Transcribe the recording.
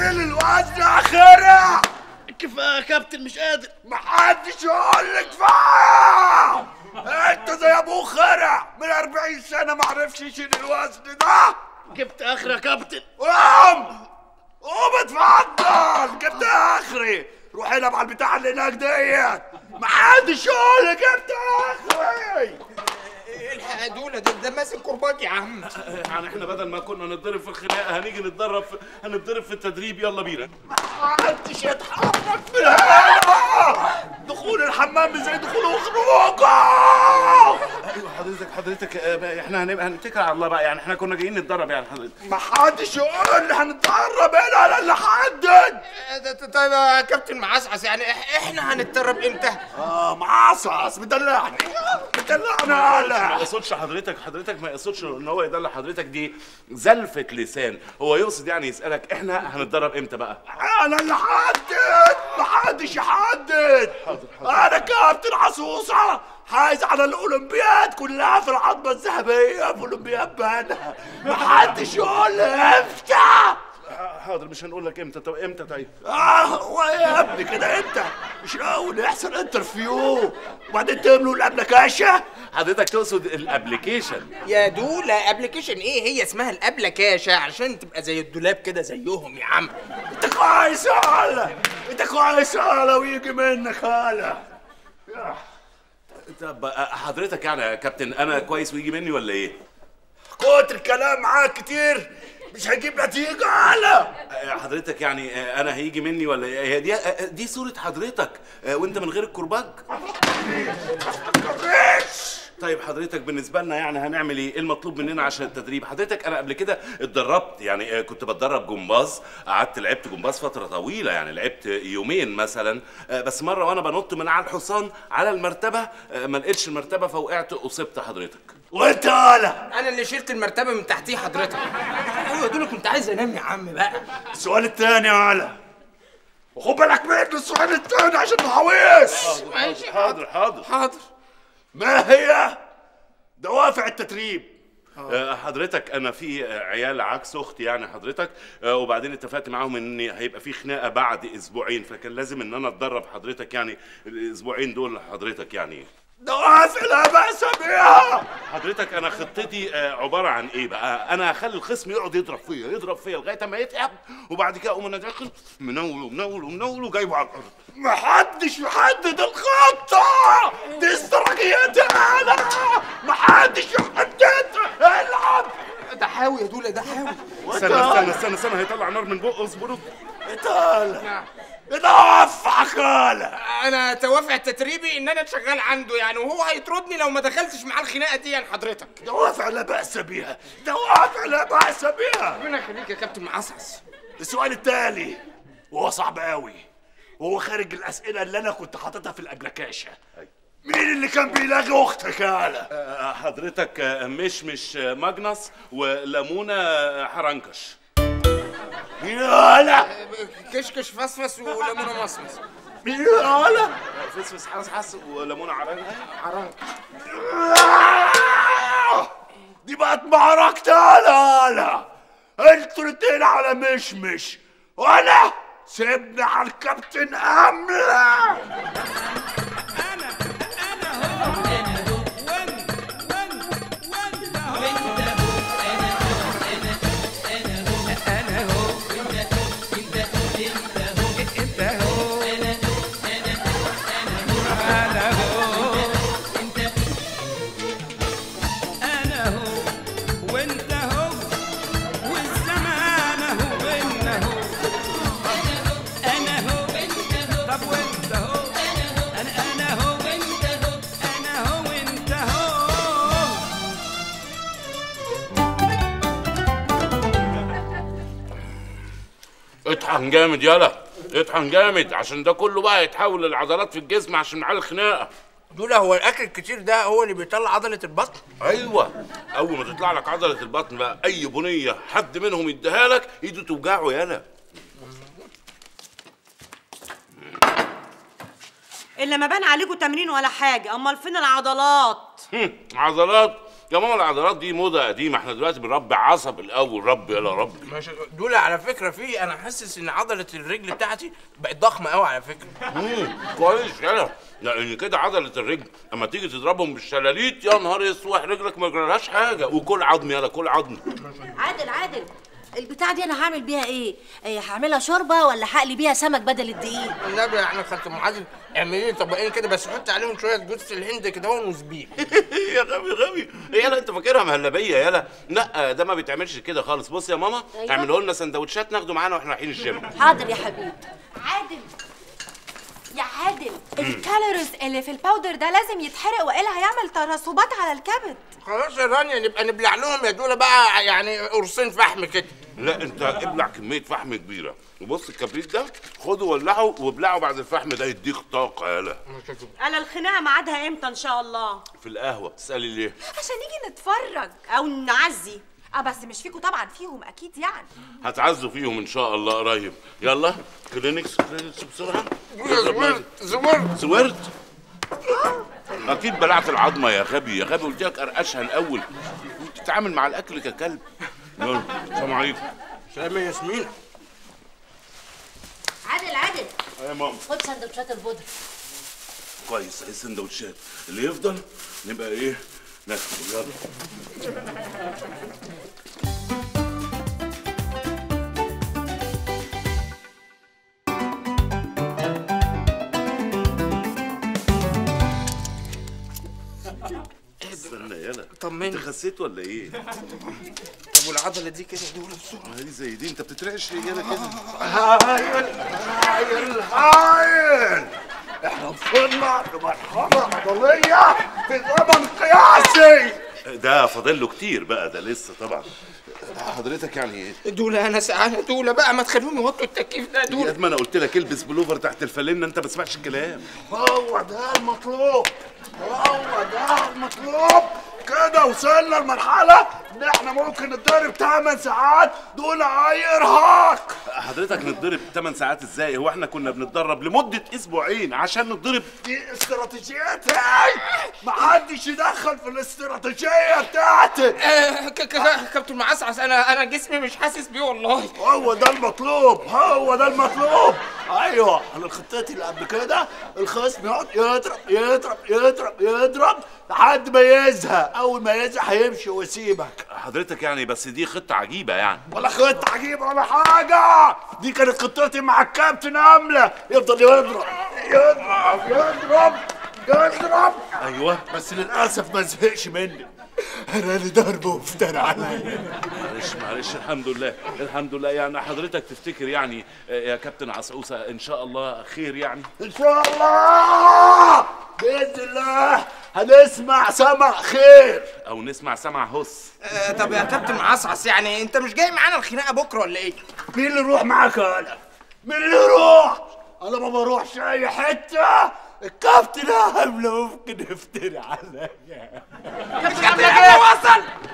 شيل الوزن اخرها كفايه يا كابتن مش قادر محدش يقول لك كفايه انت زي ابو خرع من 40 سنه ما عرفش يشيل الوزن ده جبت اخر يا كابتن قوم قوم اتفضل جبت اخري روح العب على البتاع اللي هناك ديت محدش يقول لك جبت اخري الحق دول ده, ده ماسك كرباج يا عم يعني احنا بدل ما كنا نتضرب في الخناقه هنيجي نتدرب في... هنتضرب في التدريب يلا بينا محدش يتحرك من هنا دخول الحمام زي دخول وخروجه ايوه حضرتك حضرتك آه، بقى احنا هنبقى هنتكل على الله بقى يعني احنا كنا جايين نتدرب يعني حضرتك محدش يقول لي هنتقرب هنا انا اللي حدد ده- ده- طيب يا كابتن معسعس يعني إح- احنا هنتدرب امتى؟ اه معصص مدلعني مدلعني ما انا يقصدش حضرتك حضرتك ما يقصدش ان هو يدل حضرتك دي زلفة لسان هو يقصد يعني يسألك احنا هنتدرب امتى بقى انا اللي حدد محدش يحدد انا كابتن عصوصة حايز على الاولمبياد كلها في العظمة الذهبية في اولمبياد بنا محدش يقول لي امتى حاضر مش هنقول لك امتى طب امتى طيب اه هو يا ابني كده امتى مش الاول يحصل انترفيو وبعدين تملوا الابلكاشة حضرتك تقصد الابلكيشن يا دولة ابلكيشن ايه هي اسمها الابلكاشة عشان تبقى زي الدولاب كده زيهم يا عم انت كويس يا هلا انت كويس يا هلا ويجي منك هلا طب آه، حضرتك يعني يا كابتن انا كويس ويجي مني ولا ايه كتر الكلام معاك كتير مش هيجيب نتيجة هلا آه، حضرتك يعني آه، انا هيجي مني ولا ايه هي دي آه، دي صورة حضرتك آه، وانت من غير الكرباج ريش طيب حضرتك بالنسبة لنا يعني هنعمل ايه؟ ايه المطلوب مننا عشان التدريب؟ حضرتك انا قبل كده اتدربت يعني آه، كنت بتدرب جمباز قعدت لعبت جمباز فترة طويلة يعني لعبت يومين مثلا آه، بس مرة وانا بنط من على الحصان على المرتبة آه، ما لقيتش المرتبة فوقعت اصبت حضرتك وانت هلا انا اللي شلت المرتبه من تحتيه حضرتك ايوه دول كنت عايز انام يا عم بقى السؤال التاني يا هلا وخد بالك من السؤال التاني عشان نحويس ماشي حاضر حاضر حاضر ما هي دوافع التدريب آه، حضرتك انا في آه، عيال عكس اختي يعني حضرتك آه، وبعدين اتفقت معاهم ان هيبقى في خناقه بعد اسبوعين فكان لازم ان انا اتدرب حضرتك يعني الاسبوعين دول حضرتك يعني دوافع لا بأس بها حضرتك انا خطتي آه، عباره عن ايه بقى انا هخلي الخصم يقعد يضرب فيا يضرب فيا لغايه ما يتعب وبعد كده اقوم انا داخل منول ومنول ومنول وجايبه على الارض محدش يحدد الخطة دي استراتيجيتي انا محدش يحدد العب ده حاوي يا دولة ده حاوي استنى استنى استنى استنى هيطلع نار من بقه اصبروا تعالى دوافعك هلا انا توافع تتريبي ان انا شغال عنده يعني وهو هيطردني لو ما دخلتش معاه الخناقه دي يعني حضرتك دوافع لا بأس بها دوافع لا بأس بها ربنا يخليك يا كابتن معصعص السؤال التالي وهو صعب قوي وهو خارج الأسئلة اللي أنا كنت حاططها في الأبلكاشة مين اللي كان بيلاقي أختك هلا؟ آه، حضرتك آه، مش مش آه، ماجنس وليمونه آه، حرنكش مين هلا؟ كشكش فصفص وليمونه مصمص مين هلا؟ فسفس حس حس وليمونه حرنكش حرام آه! دي بقت معركة هلا هلا انتوا الاتنين على مشمش وانا سيبني على الكابتن أملة انا هو وانت هو والزمان هو بينا هو انا هو طب وانت هو انا انا هو انا هو وانت هو اطحن جامد يلا اطحن جامد عشان ده كله بقى يتحول للعضلات في الجسم عشان معاه الخناقه دولة هو الاكل الكتير ده هو اللي بيطلع عضله البطن ايوه اول ما تطلع لك عضله البطن بقى اي بنيه حد منهم يديها لك ايده توجعه يالا الا ما بان عليكم تمرين ولا حاجه امال فين العضلات هم، عضلات يا ماما العضلات دي موضه قديمه احنا دلوقتي بنربي عصب الاول رب يلا رب ماشي دول على فكره في انا حاسس ان عضله الرجل بتاعتي بقت ضخمه قوي على فكره مم، كويس يلا لان كده عضله الرجل اما تيجي تضربهم بالشلاليت يا نهار يسوح رجلك ما يجرالهاش حاجه وكل عظم يلا كل عظم عادل عادل البتاع دي انا هعمل بيها ايه؟ إيه هعملها شوربه ولا هقلي بيها سمك بدل الدقيق؟ النبي يعني خالة ام عادل اعملي لي طبقين كده بس حطي عليهم شويه جوز الهند كده وزبيب يا غبي غبي يلا انت فاكرها مهلبيه يلا لا ده ما بيتعملش كده خالص بص يا ماما أيوة. اعملوا لنا سندوتشات ناخده معانا واحنا رايحين الجيم حاضر يا حبيبي عادل يا عادل الكالوريز اللي في الباودر ده لازم يتحرق والا هيعمل ترسبات على الكبد خلاص يا رانيا نبقى نبلع لهم يا دول بقى يعني قرصين فحم كده لا انت ابلع كميه فحم كبيره وبص الكبريت ده خده ولعه وابلعه بعد الفحم ده يديك طاقه يلا انا الخناقه ميعادها امتى ان شاء الله في القهوه تسالي ليه عشان نيجي نتفرج او نعزي اه بس مش فيكم طبعا فيهم اكيد يعني هتعزوا فيهم ان شاء الله قريب يلا كلينكس كلينكس بسرعه زورت زورت سورت اكيد بلعت العظمه يا غبي يا غبي قلت لك ارقشها الاول تتعامل مع الاكل ككلب يلا سلام عليكم سلام يا ياسمين عادل عادل يا ماما خد سندوتشات البودره كويس ايه السندوتشات اللي يفضل نبقى ايه ناكل يلا استنى يلا طمني. انت خسيت ولا ايه؟ طب والعضله دي كده دول بسرعه هذه زي دي انت بتترعش ليه يلا كده هايل هايل هايل احنا وصلنا لمرحلة عضلية في زمن قياسي ده فاضل له كتير بقى ده لسه طبعا حضرتك يعني دول انا سعانه دول بقى ما تخليهم يوطوا التكييف ده يا دول قد ما انا قلت لك البس بلوفر تحت الفلينه انت ما تسمعش الكلام هو ده المطلوب هو ده المطلوب كده وصلنا لمرحلة ان احنا ممكن نتدرب 8 ساعات دون اي ارهاق حضرتك نتضرب 8 ساعات ازاي هو احنا كنا بنتدرب لمده اسبوعين عشان نتضرب دي استراتيجيتي محدش يدخل في الاستراتيجية بتاعتي آه، ك- ك- كابتن معسعس انا انا جسمي مش حاسس بيه والله هو ده المطلوب هو ده المطلوب ايوه انا خطتي اللي قبل كده الخصم يقعد يضرب يضرب يضرب يضرب لحد ما يزهق اول ما يزهق هيمشي ويسيبك حضرتك يعني بس دي خطه عجيبه يعني ولا خطة عجيبة ولا حاجة دي كانت خطتي مع الكابتن أملة يفضل يضرب يضرب يضرب يضرب ايوه بس للأسف ما زهقش مني أنا اللي ضربه وافترى عليا معلش معلش الحمد لله الحمد لله يعني حضرتك تفتكر يعني آه، يا كابتن عسعوسه ان شاء الله خير يعني إن شاء الله بإذن الله هنسمع سمع خير او نسمع سمع هس آه، طب يا كابتن معسعس يعني انت مش جاي معانا الخناقه بكره ولا ايه مين اللي يروح معاك أنا؟ مين اللي يروح؟ أنا ما بروحش أي حتة الكابتن أملة ممكن يفتري عليا كابتن وصل